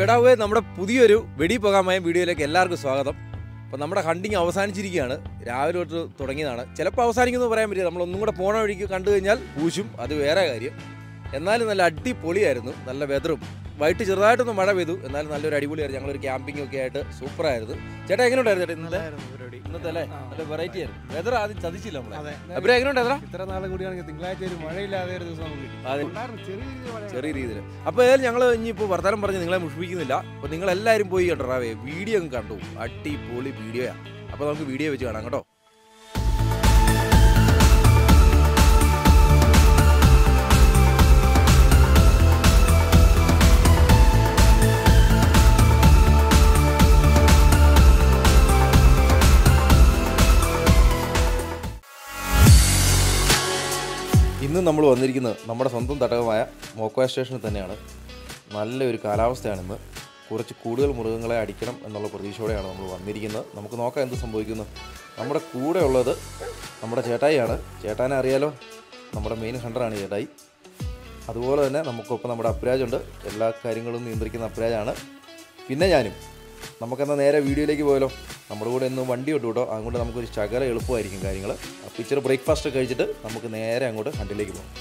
ബെഡാവേ നമ്മുടെ പുതിയൊരു വെടി പോകാമായ വീഡിയോയിലേക്ക് എല്ലാവർക്കും സ്വാഗതം അപ്പോൾ നമ്മുടെ ഹണ്ടിങ് അവസാനിച്ചിരിക്കുകയാണ് രാവിലെ തൊട്ട് തുടങ്ങിയതാണ് ചിലപ്പോൾ അവസാനിക്കുമെന്ന് പറയാൻ പറ്റില്ല നമ്മൾ ഒന്നും കൂടെ പോണ വഴിക്ക് കണ്ടു കഴിഞ്ഞാൽ പൂശും അത് വേറെ കാര്യം എന്നാലും നല്ല അടിപൊളിയായിരുന്നു നല്ല വെതറും വൈകിട്ട് ചെറുതായിട്ടൊന്ന് മഴ പെയ്തു എന്നാലും നല്ലൊരു അടിപൊളിയായിരുന്നു ഞങ്ങളൊരു ക്യാമ്പിംഗ് ഒക്കെ ആയിട്ട് സൂപ്പറായിരുന്നു ചേട്ടാ എങ്ങനെയുണ്ടായിരുന്നു ചേട്ടാ ഇന്നലെ ഇന്നത്തെ അല്ലേ നല്ല വെറൈറ്റി ആയിരുന്നു വെതർ ആദ്യം ചതിച്ചില്ല നമ്മളെ അതെ. അപ്പോൾ എങ്ങനെയുണ്ടായിരുന്നു ഇത്ര നാളും കൂടിയാണെങ്കിൽ തിങ്കളാഴ്ച ഒരു മഴയില്ലാതെ ഒരു ദിവസം നമുക്ക് കിട്ടി. അതെ. ഉണ്ടായിരുന്നു, ചെറിയ രീതിയിൽ മഴ. ചെറിയ രീതിയിൽ അപ്പോൾ ഏതായാലും ഞങ്ങൾ ഇനിയിപ്പോൾ വർത്തമാനം പറഞ്ഞ് നിങ്ങളെ മുഷിപ്പിക്കുന്നില്ല അപ്പോൾ നിങ്ങൾ എല്ലാവരും പോയി കേട്ടോ റാവേ വീഡിയോ അങ്ങ് കണ്ടു അടിപൊളി വീഡിയോയാണ് അപ്പോൾ നമുക്ക് വീഡിയോ വെച്ച് കാണാം കേട്ടോ ഇന്ന് നമ്മൾ വന്നിരിക്കുന്നത് നമ്മുടെ സ്വന്തം തടകമായ മോക്കോയ സ്റ്റേഷനിൽ തന്നെയാണ് നല്ലൊരു കാലാവസ്ഥയാണ് ഇന്ന് കുറച്ച് കൂടുതൽ മൃഗങ്ങളെ അടിക്കണം എന്നുള്ള പ്രതീക്ഷയോടെയാണ് നമ്മൾ വന്നിരിക്കുന്നത് നമുക്ക് നോക്കാം എന്ത് സംഭവിക്കുന്നു നമ്മുടെ കൂടെ ഉള്ളത് നമ്മുടെ ചേട്ടായിയാണ് ചേട്ടാനെ അറിയാലോ നമ്മുടെ മെയിൻ ഹണ്ടറാണ് ചേട്ടായി അതുപോലെ തന്നെ നമുക്കൊപ്പം നമ്മുടെ അപ്രാജുണ്ട് എല്ലാ കാര്യങ്ങളും നിയന്ത്രിക്കുന്ന അപ്രാജാണ് പിന്നെ ഞാനും നമുക്കെന്നാൽ നേരെ വീഡിയോയിലേക്ക് പോയാലോ നമ്മുടെ കൂടെ ഇന്ന് വണ്ടി ഉണ്ട് കേട്ടോ അതുകൊണ്ട് നമുക്കൊരു ശകല എളുപ്പമായിരിക്കും കാര്യങ്ങൾ അപ്പോൾ ഇച്ചിരി ബ്രേക്ക്ഫാസ്റ്റ് കഴിച്ചിട്ട് നമുക്ക് നേരെ അങ്ങോട്ട് ഹണ്ടിലേക്ക് പോകാം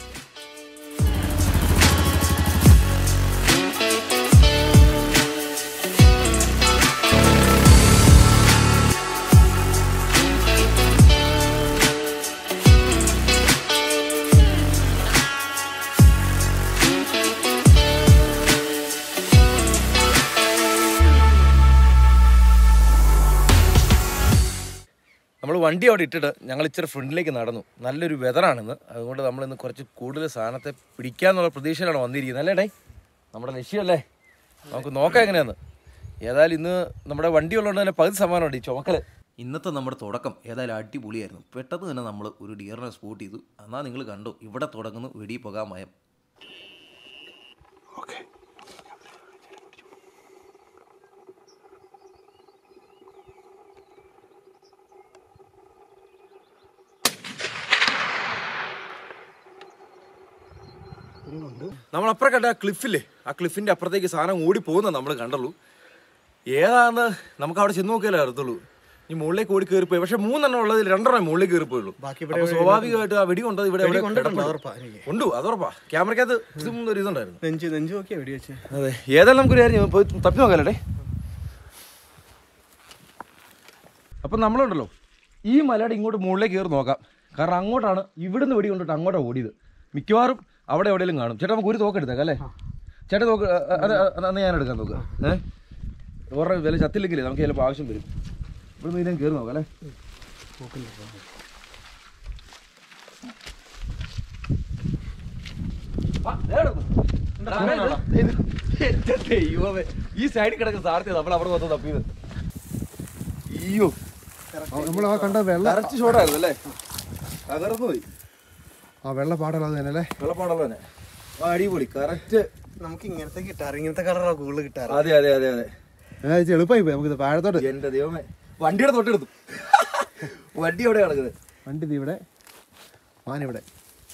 നമ്മൾ വണ്ടി അവിടെ ഇട്ടിട്ട് ഞങ്ങൾ ഇച്ചിരി ഫ്രണ്ടിലേക്ക് നടന്നു നല്ലൊരു വെതറാണിന്ന് അതുകൊണ്ട് നമ്മൾ ഇന്ന് കുറച്ച് കൂടുതൽ സാധനത്തെ പിടിക്കാന്നുള്ള പ്രതീക്ഷയിലാണ് വന്നിരിക്കുന്നത് അല്ലേ ഡേ നമ്മുടെ ലക്ഷ്യമല്ലേ നമുക്ക് നോക്കാം എങ്ങനെയാന്ന് ഏതായാലും ഇന്ന് നമ്മുടെ വണ്ടി ഉള്ളതുകൊണ്ട് തന്നെ പകുതി സമാനമുണ്ട് ഈ ചുമക്കൽ ഇന്നത്തെ നമ്മുടെ തുടക്കം ഏതായാലും അടിപൊളിയായിരുന്നു പെട്ടെന്ന് തന്നെ നമ്മൾ ഒരു ഡിയറിനെ സ്പോട്ട് ചെയ്തു എന്നാൽ നിങ്ങൾ കണ്ടു ഇവിടെ തുടങ്ങുന്നു വെടി പോകാൻ മയം നമ്മൾ അപ്പുറം കണ്ട ആ ക്ലിഫില്ലേ ആ ക്ലിഫിന്റെ അപ്പുറത്തേക്ക് സാധനം ഓടി പോകുന്ന നമ്മൾ കണ്ടുള്ളൂ ഏതാന്ന് നമുക്ക് അവിടെ ചെന്ന് നോക്കിയാലേ അറിയത്തുള്ളൂ ഈ മുകളിലേക്ക് ഓടി കയറിപ്പോയി പക്ഷെ മൂന്നെണ്ണം ഉള്ളതിൽ രണ്ടെണ്ണം മുകളിലേക്ക് കയറിപ്പോയുള്ളൂ ബാക്കി ഇവിടെ അപ്പൊ സ്വാഭാവികമായിട്ട് ആ വെടി കൊണ്ടത് ഇവിടെ വെടി എവിടെ കൊണ്ടിട്ടുണ്ട്, കിടപ്പുണ്ട്. ഉറപ്പാ എനിക്ക്. ഉണ്ട് അതുറപ്പാ ക്യാമറക്കകത്ത് ഇതും ഒരു ഇതുണ്ടായിരുന്നു നെഞ്ച് നെഞ്ച് നോക്കിയാ വെടി വെച്ച് അതെ ഏതായാലും നമുക്കൊരു കാര്യം പോയി തപ്പി നോക്കാലേ അപ്പം നമ്മളുണ്ടല്ലോ ഈ മലയുടെ ഇങ്ങോട്ട് മുകളിലേക്ക് കയറി നോക്കാം കാരണം അങ്ങോട്ടാണ് ഇവിടുന്ന് വെടി കൊണ്ടിട്ട് അങ്ങോട്ടാണ് ഓടിയത് മിക്കവാറും അവിടെ എവിടെയെങ്കിലും കാണും ചേട്ടാ നമുക്ക് ഒരു തോക്ക് എടുത്തേക്കാം അല്ലേ ചേട്ടാ തോക്ക് അ- അ- അത് അത് അന്ന് ഞാൻ എടുക്കാൻ നോക്കുക ഏഹ് ഓരോ വില ചത്തില്ലെങ്കിലേ നമുക്ക് ചിലപ്പോൾ ആവശ്യം വരും ഇവിടുന്ന് ഇതിനെ കയറി നോക്കാം അല്ലേ ആ, ദേ കിടക്കുന്നു. എന്താ ഇത്? എന്റെ ദൈവമേ. ഈ സൈഡിൽ കിടക്കുന്ന സാധനത്തെ നമ്മൾ അവിടെ വന്ന് തപ്പിയത് അയ്യോ നമ്മൾ ആ കണ്ട വെള്ള കറക്റ്റ് ഷോട്ടായിരുന്നു അല്ലേ തകർന്നു പോയി ആ വെള്ള പാടുള്ളത് തന്നെ അല്ലേ വെള്ളപ്പാടല്ലോ തന്നെ ആ, അടിപൊളി കറക്റ്റ് നമുക്ക് ഇങ്ങനത്തെ കിട്ടാറ് ഇങ്ങനത്തെ കളറാണ് കൂടുതൽ കിട്ടാറ് അതെ അതെ അതെ അതെ എളുപ്പമായി പോയി നമുക്ക് താഴത്തോട്ട് എന്റെ ദൈവമേ വണ്ടിയുടെ തൊട്ടെടുത്തു വണ്ടി എവിടെ കിടക്കുന്നത് വണ്ടി ദേ ഇവിടെ മാൻ ഇവിടെ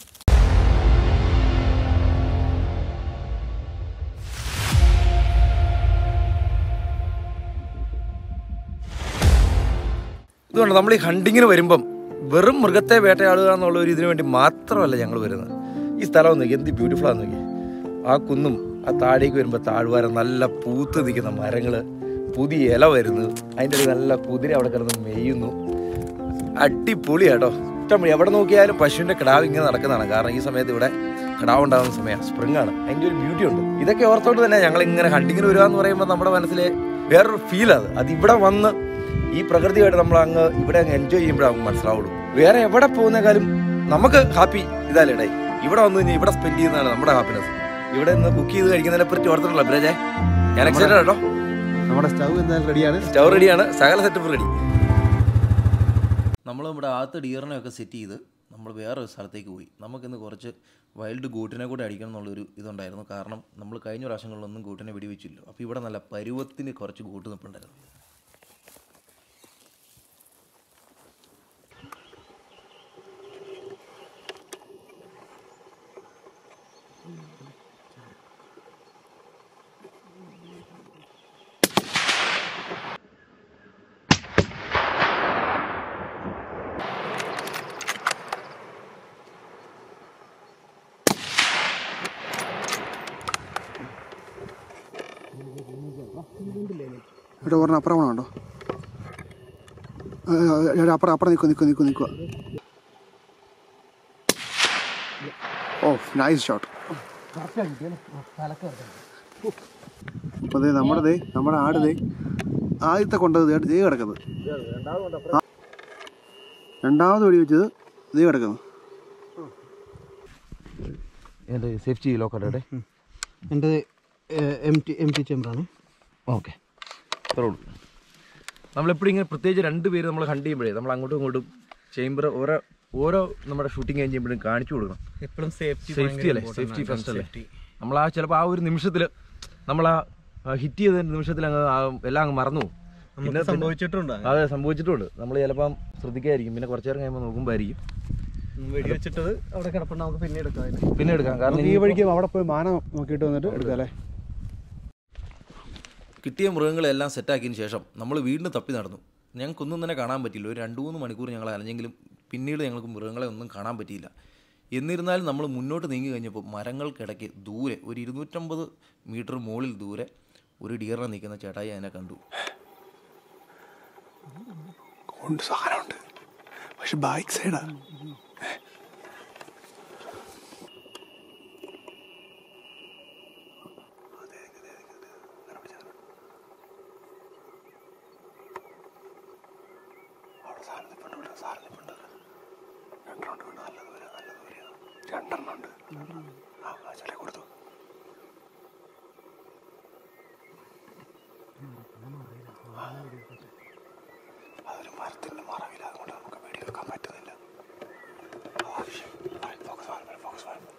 ഇതുകൊണ്ട് നമ്മൾ ഈ ഹണ്ടിങ്ങിന് വരുമ്പം വെറും മൃഗത്തെ വേട്ടയാടുക എന്നുള്ള ഒരു ഇതിനു വേണ്ടി മാത്രമല്ല ഞങ്ങൾ വരുന്നത് ഈ സ്ഥലം ഒന്ന് നോക്കി എന്ത് ബ്യൂട്ടിഫുൾ ആണെന്ന് നോക്കി ആ കുന്നും ആ താഴേക്ക് വരുമ്പോൾ താഴ്വാരം നല്ല പൂത്ത് നിൽക്കുന്ന മരങ്ങൾ പുതിയ ഇല വരുന്നു അതിൻ്റെ ഇടയിൽ നല്ല കുതിര അവിടെ കിടന്ന് മെയ്യുന്നു അടിപൊളിയാട്ടോ ഇഷ്ടം എവിടെ നോക്കിയാലും പശുവിൻ്റെ കിടാവ് ഇങ്ങനെ നടക്കുന്നതാണ് കാരണം ഈ സമയത്ത് ഇവിടെ കിടാവ് ഉണ്ടാകുന്ന സമയമാണ് സ്പ്രിംഗ് ആണ് അതിൻ്റെ ഒരു ബ്യൂട്ടി ഉണ്ട് ഇതൊക്കെ ഓർത്തോണ്ട് തന്നെ ഞങ്ങൾ ഇങ്ങനെ ഹണ്ടിങ്ങിന് വരിക എന്ന് പറയുമ്പോൾ നമ്മുടെ മനസ്സിൽ വേറൊരു ഫീൽ അത് അത് ഇവിടെ വന്ന് ഈ പ്രകൃതിയായിട്ട് നമ്മൾ അങ്ങ് ഇവിടെ അങ്ങ് എൻജോയ് ചെയ്യുമ്പോഴേ നമുക്ക് മനസ്സിലാവുള്ളൂ വേറെ എവിടെ പോകുന്നേക്കാളും നമുക്ക് ഹാപ്പി ഇതല്ലേ ഇടയിൽ ഇവിടെ വന്നു കഴിഞ്ഞാൽ ഇവിടെ സ്പെൻഡ് ചെയ്യുന്നതാണ് നമ്മുടെ ഹാപ്പിനെസ് ഇവിടെ നിന്ന് കുക്ക് ചെയ്ത് കഴിക്കുന്നതിനെ പറ്റി ഓർത്തിട്ടുള്ള ബ്രജേ ഞാൻ എക്സൈറ്റഡ് കേട്ടോ നമ്മുടെ സ്റ്റൗ എന്തായാലും റെഡിയാണ് സ്റ്റൗ റെഡിയാണ് സകല സെറ്റപ്പ് റെഡി നമ്മൾ നമ്മുടെ അകത്ത് ഡിയറിനെ ഒക്കെ സെറ്റ് ചെയ്ത് നമ്മൾ വേറൊരു സ്ഥലത്തേക്ക് പോയി നമുക്കിന്ന് കുറച്ച് വൈൽഡ് ഗൂട്ടിനെ കൂടെ അടിക്കണം എന്നുള്ളൊരു ഇതുണ്ടായിരുന്നു കാരണം നമ്മൾ കഴിഞ്ഞ പ്രാവശ്യങ്ങളിലൊന്നും ഗൂട്ടിനെ വെടിവെച്ചില്ല അപ്പോൾ ഇവിടെ നല്ല പരുവത്തിന് കുറച്ച് ഗൂട്ട് നിൽപ്പുണ്ടായിരുന്നു ചേട്ടാ പറഞ്ഞ അപ്പുറം വേണോ ചേട്ടാ അപ്പുറം അപ്പുറം നിൽക്കുക നിൽക്കുക നിൽക്കുക നിൽക്കുക ഓ നൈസ് ഷോട്ട് അപ്പോൾ ദേ നമ്മുടെ ദേ നമ്മുടെ ആട് ദേ ആദ്യത്തെ കൊണ്ടത് ദേ ദേ കിടക്കുന്നത് ആ. രണ്ടാമത് വെടി വെച്ചത് ദേ കിടക്കുന്നു എൻ്റെ സേഫ്റ്റി ലോക്കട്ടെ എൻ്റെ എം ടി എം ടി ചേമ്പറാണ് ഓക്കെ അത്രേ ഉള്ളൂ നമ്മളെപ്പോഴും ഇങ്ങനെ പ്രത്യേകിച്ച് രണ്ട് പേര് നമ്മൾ ഹണ്ട് ചെയ്യുമ്പോഴേ നമ്മൾ അങ്ങോട്ടും ഇങ്ങോട്ടും ചേംബർ ഓരോ ഓരോ നമ്മുടെ ഷൂട്ടിംഗ് കഴിഞ്ഞ് ചെയ്യുമ്പോഴും കാണിച്ചു കൊടുക്കണം എപ്പോഴും സേഫ്റ്റി സേഫ്റ്റി അല്ലേ സേഫ്റ്റി ഫസ്റ്റ് അല്ലേ നമ്മൾ ആ ചിലപ്പോൾ ആ ഒരു നിമിഷത്തിൽ നമ്മൾ ആ ഹിറ്റ് ചെയ്ത നിമിഷത്തിൽ അങ്ങ് ആ എല്ലാം അങ്ങ് മറന്നു പോകും. പിന്നെ സംഭവിച്ചിട്ടുണ്ട് അതെ സംഭവിച്ചിട്ടുണ്ട് നമ്മൾ ചിലപ്പം ശ്രദ്ധിക്കായിരിക്കും പിന്നെ കുറച്ചു നേരം കഴിയുമ്പോൾ നോക്കുമ്പോൾ ആയിരിക്കും വെടി വെച്ചിട്ടത് അവിടെ കിടപ്പുണ്ട് നമുക്ക് പിന്നെ എടുക്കാം അതിന്. പിന്നെ എടുക്കാം കാരണം ഈ വഴിക്ക് അവിടെ പോയി മാനം നോക്കിയിട്ട് വന്നിട്ട് എടുക്കാം അല്ലേ കിട്ടിയ മൃഗങ്ങളെല്ലാം സെറ്റാക്കിയതിന് ശേഷം നമ്മൾ വീണ്ടും തപ്പി നടന്നു ഞങ്ങൾക്കൊന്നും തന്നെ കാണാൻ പറ്റിയില്ല ഒരു രണ്ട് മൂന്ന് മണിക്കൂർ ഞങ്ങൾ അലഞ്ഞെങ്കിലും പിന്നീട് ഞങ്ങൾക്ക് മൃഗങ്ങളെ ഒന്നും കാണാൻ പറ്റിയില്ല എന്നിരുന്നാലും നമ്മൾ മുന്നോട്ട് നീങ്ങി കഴിഞ്ഞപ്പോൾ മരങ്ങൾക്കിടയ്ക്ക് ദൂരെ ഒരു ഇരുന്നൂറ്റമ്പത് മീറ്റർ മുകളിൽ ദൂരെ ഒരു ഡിയറിനെ നിൽക്കുന്ന ചേട്ടായി അതിനെ കണ്ടു ഉണ്ട് സാധനമുണ്ട് പക്ഷെ ബാക്ക് സൈഡാ രണ്ടെണ്ണം ഉണ്ട് ആ ചില കൊടുത്തു അതൊരു മരത്തിന്റെ മറവില്ല അതുകൊണ്ട് നമുക്ക് വെടിവെക്കാൻ പറ്റുന്നില്ല ആവശ്യം ഫോക്കസ് വാങ്ങി ഫോക്കസ് വാങ്ങി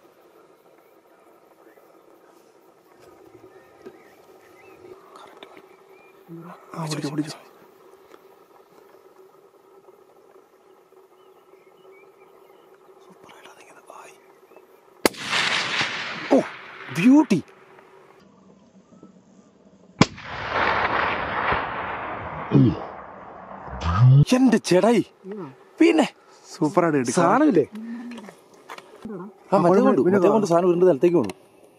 ആ പിടിച്ചു പിടിച്ചു ഓ ബ്യൂട്ടി എന്റെ ചേടായി പിന്നെ സൂപ്പറായിട്ട് എടുക്കാം സാധനമില്ലേ ആ മറ്റേ കൊണ്ട് മറ്റേ കൊണ്ട് സാധനം ഉരുണ്ട് സ്ഥലത്തേക്ക് കൊണ്ടു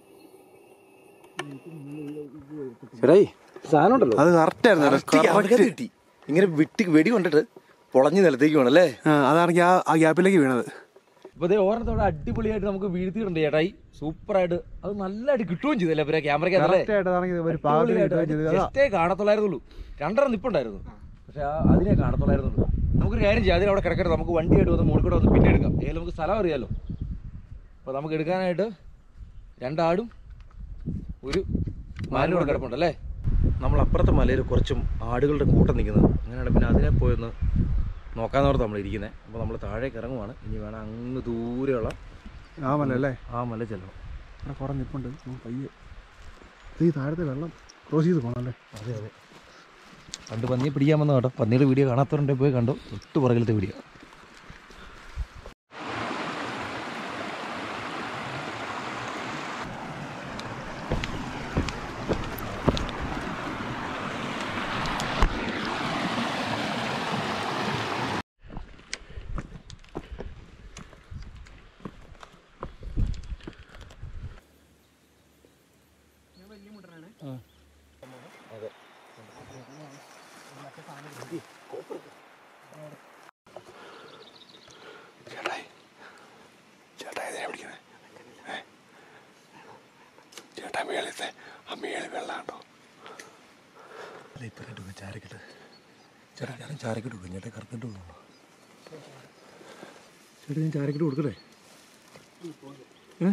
ചേട്ടായി സാധനം ഉണ്ടല്ലോ അത് കറക്റ്റ് ആയിരുന്നു കിട്ടി ഇങ്ങനെ വിട്ടി വെടി കൊണ്ടിട്ട് പൊളഞ്ഞ് നിലത്തേക്ക് വേണം അല്ലേ അതാണെങ്കിൽ ആ ആ ഗ്യാപ്പിലേക്ക് വീണത് ഇപ്പൊ ഇതേ ഓരോരുത്തോടെ അടിപൊളിയായിട്ട് നമുക്ക് വീഴ്ത്തിയിട്ടുണ്ട് ചേട്ടായി സൂപ്പറായിട്ട് അത് നല്ലതായിട്ട് കിട്ടുകയും ചെയ്തല്ലേ പിന്നെ ക്യാമറയ്ക്കകത്തല്ലേ ജസ്റ്റേ കാണത്തുള്ളായിരുന്നുള്ളൂ രണ്ടെണ്ണം നിപ്പുണ്ടായിരുന്നു പക്ഷെ ആ അതിനെ കാണത്തുള്ളായിരുന്നുള്ളൂ നമുക്കൊരു കാര്യം ചെയ്യാം അതിനവിടെ കിടക്കട്ടെ നമുക്ക് വണ്ടിയായിട്ട് വന്ന് മുകളിൽ കൂടെ വന്ന് പിന്നെ എടുക്കാം ഏതായാലും നമുക്ക് സ്ഥലം അറിയാലോ അപ്പോൾ നമുക്ക് എടുക്കാനായിട്ട് രണ്ടാടും ഒരു മാനും കൂടെ കിടപ്പുണ്ടല്ലേ നമ്മൾ അപ്പുറത്തെ മലയിൽ കുറച്ചും ആടുകളുടെ കൂട്ടം നിൽക്കുന്നത് അങ്ങനെയാണ് പിന്നെ അതിനെ പോയൊന്ന് നോക്കാന്നോർത്ത് നമ്മൾ ഇരിക്കുന്നത് അപ്പോൾ നമ്മൾ താഴേക്ക് ഇറങ്ങുവാണ് ഇനി വേണം അങ്ങ് ദൂരെയുള്ള ആ മല അല്ലേ ആ മല ചെല്ലണം അവിടെ കുറെ നിപ്പുണ്ട് ഉം, പയ്യെ ഇത് ഈ താഴത്തെ വെള്ളം ക്രോസ് ചെയ്ത് പോകണം അല്ലേ അതെ അതെ പണ്ട് പന്നിയെ പിടിക്കാൻ വന്ന കേട്ടോ പന്നിയുടെ വീഡിയോ കാണാത്തവരുണ്ടെ പോയി കണ്ടോ തൊട്ട് പുറകിലത്തെ വീഡിയോ ചേട്ടായി ചേട്ടായി ഇതിനെ പിടിക്കണേ ഏ? ചേട്ടാ മേളിത്തെ ആ മേളി വെള്ളാണ്ടോ അല്ല ഇപ്പം രണ്ടു ചാരക്കിട്ട് ചേട്ടാ ഞാൻ ചാരക്കിട്ട് കൊടുക്കും ചേട്ടാ കറുത്തിട്ട് കൊടുക്കണോ ചേട്ടാ ഞാൻ ചാരക്കിട്ട് കൊടുക്കട്ടെ ഏ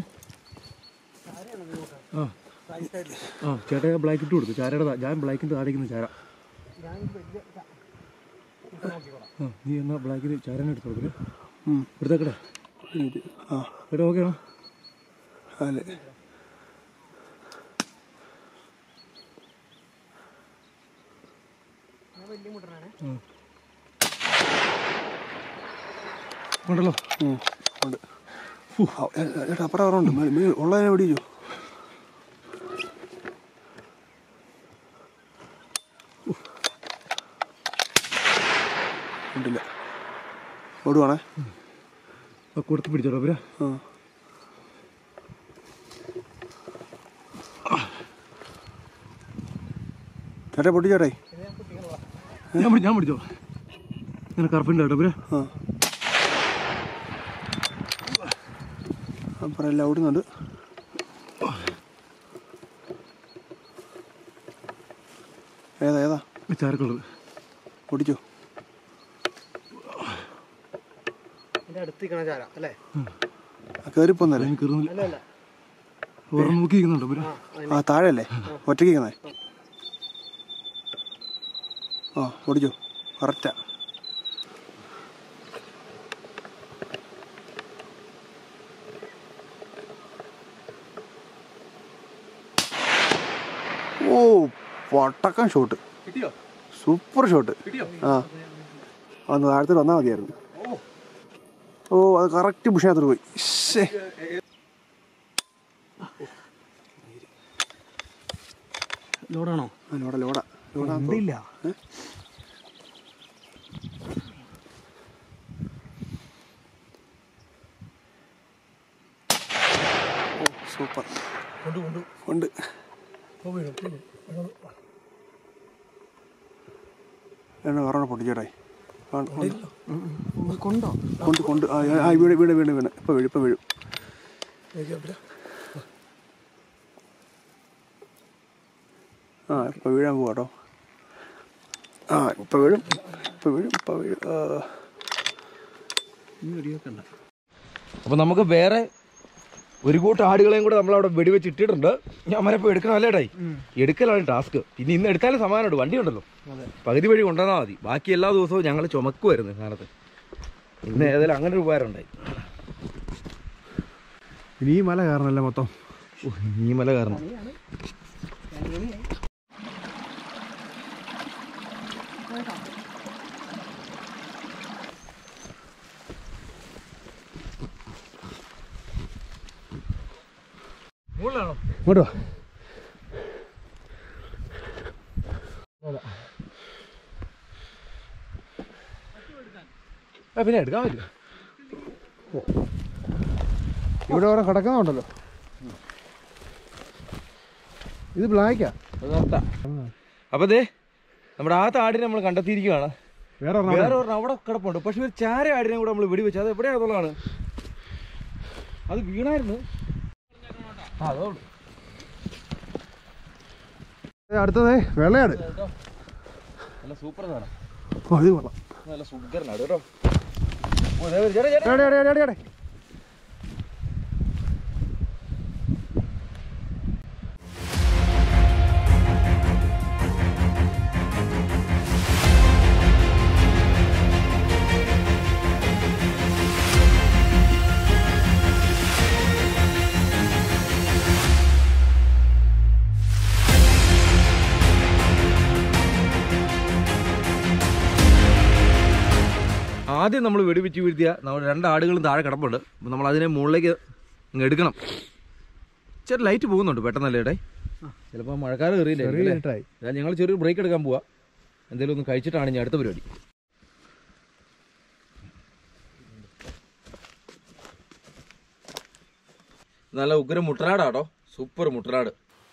ആ ആ ചേട്ടാ ഞാൻ ബ്ലാക്ക് ഇട്ട് കൊടുത്തു ചാരയുടെ താ- ഞാൻ ബ്ലാക്കിൻ്റെ താഴേക്കുന്ന ചാര ആ നീ എന്നാ ബ്ലാക്കിൽ ചാരനെ എടുത്ത് കൊടുക്കണേ എടുത്തേക്കട്ടെ ആ എടാ ഓക്കെ ആണോ അതെ ഉണ്ടല്ലോ ഉണ്ട് ചേട്ടാ അപ്പുറം അപ്പുറം ഉണ്ട് ഉള്ളതിനെ പിടിച്ചു ഉണ്ടില്ല ഓടുവാണേ കൊടുത്ത് പിടിച്ചോളൂ അവരാ ചേട്ടാ പൊട്ടി ചേട്ടായി ഞാൻ പിടി- ഞാൻ പിടിച്ചോ ഇങ്ങനെ കറുപ്പിൻ്റെ കേട്ടോ പിന്നെ ആ അപ്പുറം എല്ലാം ഓടുന്നുണ്ട് ഏതാ ഏതാ ചാരക്കുള്ളത് ഓടിച്ചോ എന്റെ അടുത്ത് നിൽക്കണ ചാര അല്ലേ കയറിപ്പോന്നല്ലേ അതിന് കയറുന്നില്ല അല്ല അല്ല ഓർമ്മ നോക്കിയിരിക്കുന്നുണ്ടോ പിന്നെ ആ താഴെയല്ലേ ഒറ്റയ്ക്ക് നിൽക്കുന്നേ ആ ഓടിച്ചോ കറക്റ്റാ ഓ പട്ടക്കം ഷോട്ട് കിട്ടിയോ സൂപ്പർ ഷോട്ട് കിട്ടിയോ ആ ഒന്ന് താഴത്തോട്ട് വന്നാൽ മതിയായിരുന്നു ഓ അത് കറക്റ്റ് ബുഷിനകത്തോട്ട് പോയി ശ്ശേ. ലോഡാണോ ആ ലോഡ ലോഡ ലോഡ ഇല്ല സൂപ്പർ കൊണ്ടു കൊണ്ടു ഉണ്ട് എണ്ണ വേറെ പൊട്ടിച്ചേട്ടായി കൊണ്ടോ കൊണ്ട് കൊണ്ട് ആ ആ, വീട് വീട് വീട് വീണ് ഇപ്പം വീഴും ഇപ്പം വീഴും ആ ഇപ്പം വീഴാൻ പോവാ കേട്ടോ ആ ഇപ്പം വീഴും ഇപ്പം വീഴും ഇപ്പം വീഴും ആ. ഈ വെടിയൊക്കെ ഉണ്ട് അപ്പോൾ നമുക്ക് വേറെ ഒരു കൂട്ടം ആടുകളെയും കൂടെ നമ്മൾ അവിടെ വെടിവെച്ച് ഇട്ടിട്ടുണ്ട് ഞാൻ മരപ്പോൾ എടുക്കണം അല്ലേടായി എടുക്കലാണ് ടാസ്ക് പിന്നെ ഇന്ന് എടുത്താലും സമാനമുണ്ട് വണ്ടി ഉണ്ടല്ലോ പകുതി വഴി കൊണ്ടുവന്നാൽ മതി ബാക്കി എല്ലാ ദിവസവും ഞങ്ങൾ ചുമക്കുമായിരുന്നു കാലത്ത് ഇന്ന് ഏതായാലും അങ്ങനെ ഒരു ഉപകാരം ഉണ്ടായി ഇനി ഈ മല കാരണമല്ല മൊത്തം ഓ, ഈ മല കാരണം ഇങ്ങോട്ടോ ആ, പിന്നെ എടുക്കാൻ പറ്റില്ല ഇവിടെ ഓരോ കിടക്കുന്നുണ്ടല്ലോ ഇത് ബ്ലാക്കാ അത് നിർത്താം അപ്പൊ ദേ നമ്മുടെ ആ താടിനെ നമ്മൾ കണ്ടെത്തിയിരിക്കുകയാണ് വേറെ വേറെ ഒരെണ്ണം അവിടെ കിടപ്പുണ്ട് പക്ഷെ ഒരു ചാര ആടിനെ കൂടെ നമ്മൾ വെടിവെച്ചു അത് എവിടെയാണെന്നുള്ളതാണ് അത് വീണായിരുന്നു ആ അതുകൊണ്ട് അടുത്തത് വെള്ളയാട് നല്ല സൂപ്പർ സാധനം ഓ ഇത് കൊള്ളാം നല്ല സുഗറിനാണ് കേട്ടോ ഓ, ദേ ഒരു ചേട്ടാ, ചേട്ടാ. എടെ, എടെ, എടെ, എടെ. ആദ്യം നമ്മൾ വെടിവെച്ച് വീഴ്ത്തിയ നമ്മൾ രണ്ട് ആടുകളും താഴെ കിടപ്പുണ്ട് അപ്പോൾ നമ്മൾ അതിനെ മുകളിലേക്ക് അങ്ങ് എടുക്കണം ചെറിയ ലൈറ്റ് പോകുന്നുണ്ട് പെട്ടെന്നല്ലേ ഏട്ടേ ചിലപ്പോൾ മഴക്കാലം ചെറിയ കയറിയില്ലേ ഇരുട്ടായി. ഞങ്ങൾ ചെറിയൊരു ബ്രേക്ക് എടുക്കാൻ പോവാ എന്തെങ്കിലും ഒന്ന് കഴിച്ചിട്ടാണ് ഇനി അടുത്ത പരിപാടി നല്ല ഉഗ്രം മുട്ടനാടാട്ടോ സൂപ്പർ മുട്ടനാട്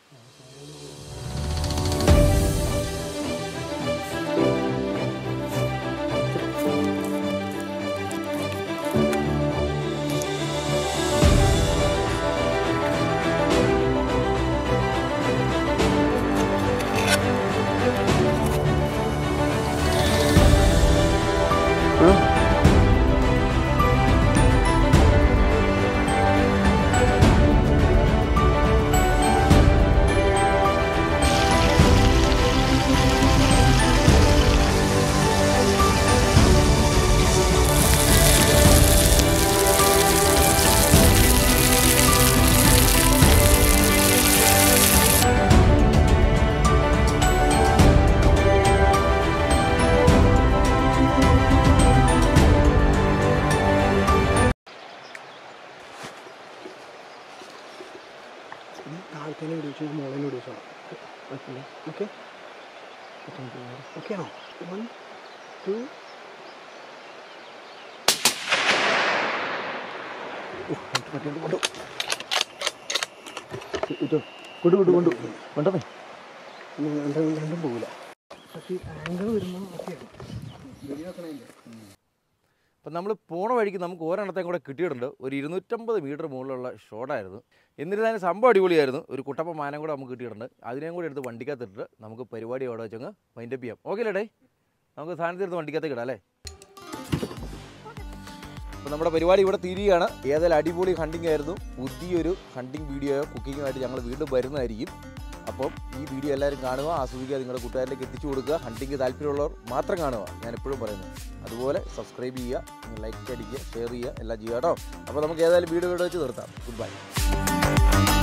താഴത്തേനെ വിളിച്ചു മോളേനെ വിളിച്ചോ ഓക്കെ ഓക്കെ ആണോ വൺ ടു കൊണ്ടു കൊണ്ടു കൊണ്ടു കൊണ്ടേ രണ്ടും രണ്ടും പോകില്ല പക്ഷേ ആംഗിൾ വരുമ്പോൾ ഓക്കെയാണ് വെടി വെക്കണതിൻ്റെ അപ്പം നമ്മൾ പോണ വഴിക്ക് നമുക്ക് ഒരെണ്ണത്തെയും കൂടെ കിട്ടിയിട്ടുണ്ട് ഒരു ഇരുന്നൂറ്റമ്പത് മീറ്റർ മുകളിലുള്ള ഷോട്ടായിരുന്നു എന്നിരുന്നാലും സംഭവം അടിപൊളിയായിരുന്നു ഒരു കുട്ടപ്പ മാനം കൂടെ നമുക്ക് കിട്ടിയിട്ടുണ്ട് അതിനെയും കൂടെ എടുത്ത് വണ്ടിക്കകത്തിട്ട് നമുക്ക് പരിപാടി അവിടെ വെച്ചങ്ങ് വൈൻഡപ്പ് ചെയ്യാം ഓക്കെ അല്ലേ നമുക്ക് സാധനത്തിനെടുത്ത് വണ്ടിക്കകത്തേക്ക് ഇടാം അല്ലേ അപ്പോൾ നമ്മുടെ പരിപാടി ഇവിടെ തീരുകയാണ് ഏതായാലും അടിപൊളി ഹണ്ടിങ് ആയിരുന്നു പുതിയൊരു ഹണ്ടിങ് വീഡിയോയോ കുക്കിങ്ങുമായിട്ട് ഞങ്ങൾ വീണ്ടും വരുന്നതായിരിക്കും അപ്പം ഈ വീഡിയോ എല്ലാവരും കാണുക ആസ്വദിക്കുക നിങ്ങളുടെ കൂട്ടുകാരിലേക്ക് എത്തിച്ചു കൊടുക്കുക ഹണ്ടിങ് താല്പര്യമുള്ളവർ മാത്രം കാണുക ഞാൻ എപ്പോഴും പറയുന്നു അതുപോലെ സബ്സ്ക്രൈബ് ചെയ്യുക നിങ്ങൾ ലൈക്ക് അടിക്കുക ഷെയർ ചെയ്യുക എല്ലാം ചെയ്യുക കേട്ടോ അപ്പോൾ നമുക്ക് ഏതായാലും വീഡിയോ ഇവിടെ വെച്ച് നിർത്താം ഗുഡ് ബൈ